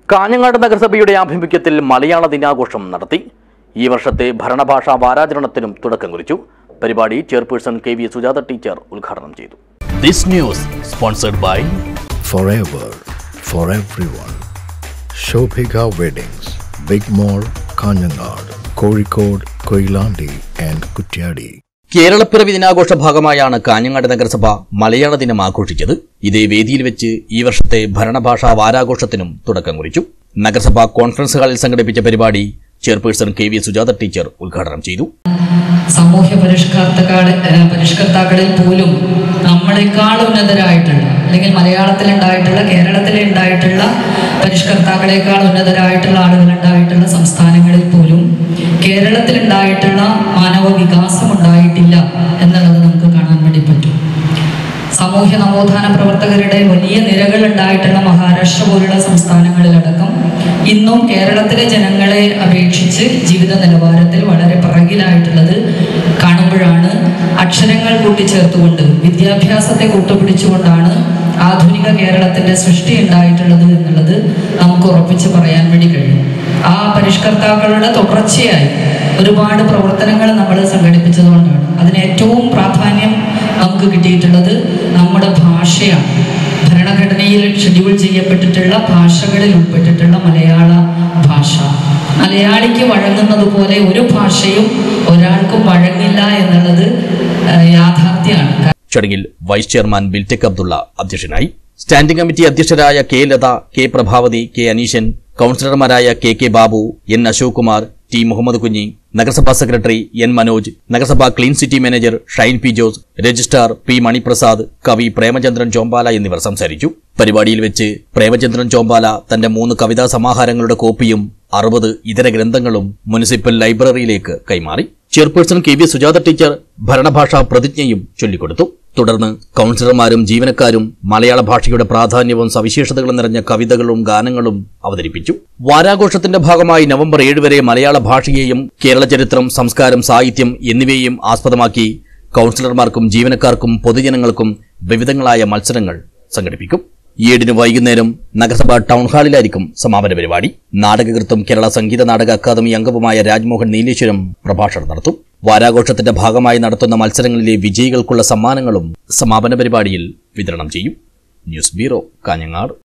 കാഞ്ഞങ്ങാട് നഗരസഭയുടെ ആഭിമുഖ്യത്തിൽ മലയാള ദിനാഘോഷം നടത്തി ഈ വർഷത്തെ ഭരണഭാഷാ വാരാചരണത്തിനും തുടക്കം കുറിച്ചു പരിപാടി chairperson K V Sujatha teacher ഉദ്ഘാടനം ചെയ്തു this news sponsored by forever for everyone. Shobhika Weddings, Big Mall, Kanyanad, Kozhikode, Koilandi and Kutyadi. Keralappiravi ദിനാഘോഷ ഭാഗമായാണ് കാഞ്ഞങ്ങാട് നഗരസഭ മലയാള ദിനം ആഘോഷിച്ചത് ഇതേ വേദിയിൽ വെച്ച് ഈ വർഷത്തെ ഭരണഭാഷാ വാരാഘോഷത്തിനും തുടക്കം കുറിച്ചു നഗരസഭ കോൺഫറൻസ് ഹാളിൽ സംഘടിപ്പിച്ച പരിപാടി chairperson K V Sujatha teacher ഉദ്ഘാടനം ചെയ്തു സാമൂഹ്യ പരിഷ്കർത്താക്കളെ ഏഹ് പരിഷ്കർത്താക്കളിൽ പോലും നമ്മളെക്കാൾ ഉന്നതരായിട്ടുള്ള അല്ലെങ്കിൽ മലയാളത്തിൽ ഉണ്ടായിട്ടുള്ള കേരളത്തിൽ ഉണ്ടായിട്ടുള്ള പരിഷ്കർത്താക്കളെക്കാൾ ഉന്നതരായിട്ടുള്ള ആളുകൾ ഉണ്ടായിട്ടുള്ള സംസ്ഥാനങ്ങളിൽ പോലും കേരളത്തിൽ ഉണ്ടായിട്ടുള്ള മാനവ വികാസം ഉണ്ടായിട്ടില്ല എന്നുള്ളത് നമുക്ക് കാണാൻ വേണ്ടി പറ്റും സാമൂഹ്യ നവോത്ഥാന പ്രവർത്തകരുടെ വലിയ നിരകൾ ഉണ്ടായിട്ടുള്ള മഹാരാഷ്ട്ര പോലുള്ള സംസ്ഥാനങ്ങളിലടക്കം ഇന്നും കേരളത്തിലെ ജനങ്ങളെ അപേക്ഷിച്ച് ജീവിത നിലവാരത്തിൽ വളരെ പിറകിലായിട്ടുള്ളത് കാണുമ്പോഴാണ് അക്ഷരങ്ങൾ കൂട്ടിച്ചേർത്തുകൊണ്ട് വിദ്യാഭ്യാസത്തെ കൂട്ടുപിടിച്ചുകൊണ്ടാണ് ആധുനിക കേരളത്തിന്റെ സൃഷ്ടി ഉണ്ടായിട്ടുള്ളത് എന്നുള്ളത് നമുക്ക് ഉറപ്പിച്ച് പറയാൻ വേണ്ടി കഴിയും ആ പരിഷ്കർത്താക്കളുടെ തുടർച്ചയായി ഒരുപാട് പ്രവർത്തനങ്ങൾ നമ്മൾ സംഘടിപ്പിച്ചതുകൊണ്ടാണ് അതിന് ഏറ്റവും പ്രാധാന്യം നമുക്ക് കിട്ടിയിട്ടുള്ളത് നമ്മുടെ ഭാഷയാണ് ഭരണഘടനയിൽ ഷെഡ്യൂൾ ചെയ്യപ്പെട്ടിട്ടുള്ള ഭാഷകളിൽ ഉൾപ്പെട്ടിട്ടുള്ള മലയാള ഭാഷ മലയാളിക്ക് വഴങ്ങുന്നത് പോലെ ഒരു ഭാഷയും ഒരാൾക്കും വഴങ്ങില്ല എന്നുള്ളത് ഏഹ്, യാഥാർത്ഥ്യമാണ് ചടങ്ങിൽ വൈസ് ചെയർമാൻ ബിൽടെക് അബ്ദുള്ള അധ്യക്ഷനായി സ്റ്റാൻഡിംഗ് കമ്മിറ്റി അധ്യക്ഷരായ K Latha K Prabhavathi K Aneeshan കൌൺസിലർമാരായ K K Babu N Ashok Kumar T Muhammad Kunhi നഗരസഭാ സെക്രട്ടറി എൻ മനോജ് നഗരസഭാ clean city manager Shine P Jose registrar P Maniprasad കവി പ്രേമചന്ദ്രൻ ചോമ്പാല എന്നിവർ സംസാരിച്ചു പരിപാടിയിൽ വെച്ച് പ്രേമചന്ദ്രൻ ചോമ്പാല തന്റെ മൂന്ന് കവിതാ സമാഹാരങ്ങളുടെ കോപ്പിയും അറുപത് ഇതര ഗ്രന്ഥങ്ങളും മുനിസിപ്പൽ ലൈബ്രറിയിലേക്ക് കൈമാറി chairperson K V Sujatha teacher ഭരണഭാഷാ പ്രതിജ്ഞയും ചൊല്ലിക്കൊടുത്തു തുടർന്ന് കൌൺസിലർമാരും ജീവനക്കാരും മലയാള ഭാഷയുടെ പ്രാധാന്യവും സവിശേഷതകളും നിറഞ്ഞ കവിതകളും ഗാനങ്ങളും അവതരിപ്പിച്ചു വാരാഘോഷത്തിന്റെ ഭാഗമായി നവംബർ ഏഴ് വരെ മലയാള ഭാഷയെയും കേരള ചരിത്രം സംസ്കാരം സാഹിത്യം എന്നിവയെയും ആസ്പദമാക്കി കൌൺസിലർമാർക്കും ജീവനക്കാർക്കും പൊതുജനങ്ങൾക്കും വിവിധങ്ങളായ മത്സരങ്ങൾ സംഘടിപ്പിക്കും ഏഴിന് വൈകുന്നേരം നഗരസഭ ടൗൺ ഹാളിലായിരിക്കും സമാപന പരിപാടി നാടകകൃത്തും കേരള സംഗീത നാടക അക്കാദമി അംഗവുമായ രാജ്മോഹൻ നീലേശ്വരം പ്രഭാഷണം നടത്തും വാരാഘോഷത്തിന്റെ ഭാഗമായി നടത്തുന്ന മത്സരങ്ങളിലെ വിജയികൾക്കുള്ള സമ്മാനങ്ങളും സമാപന പരിപാടിയിൽ വിതരണം ചെയ്യും ന്യൂസ് ബ്യൂറോ കാഞ്ഞങ്ങാട്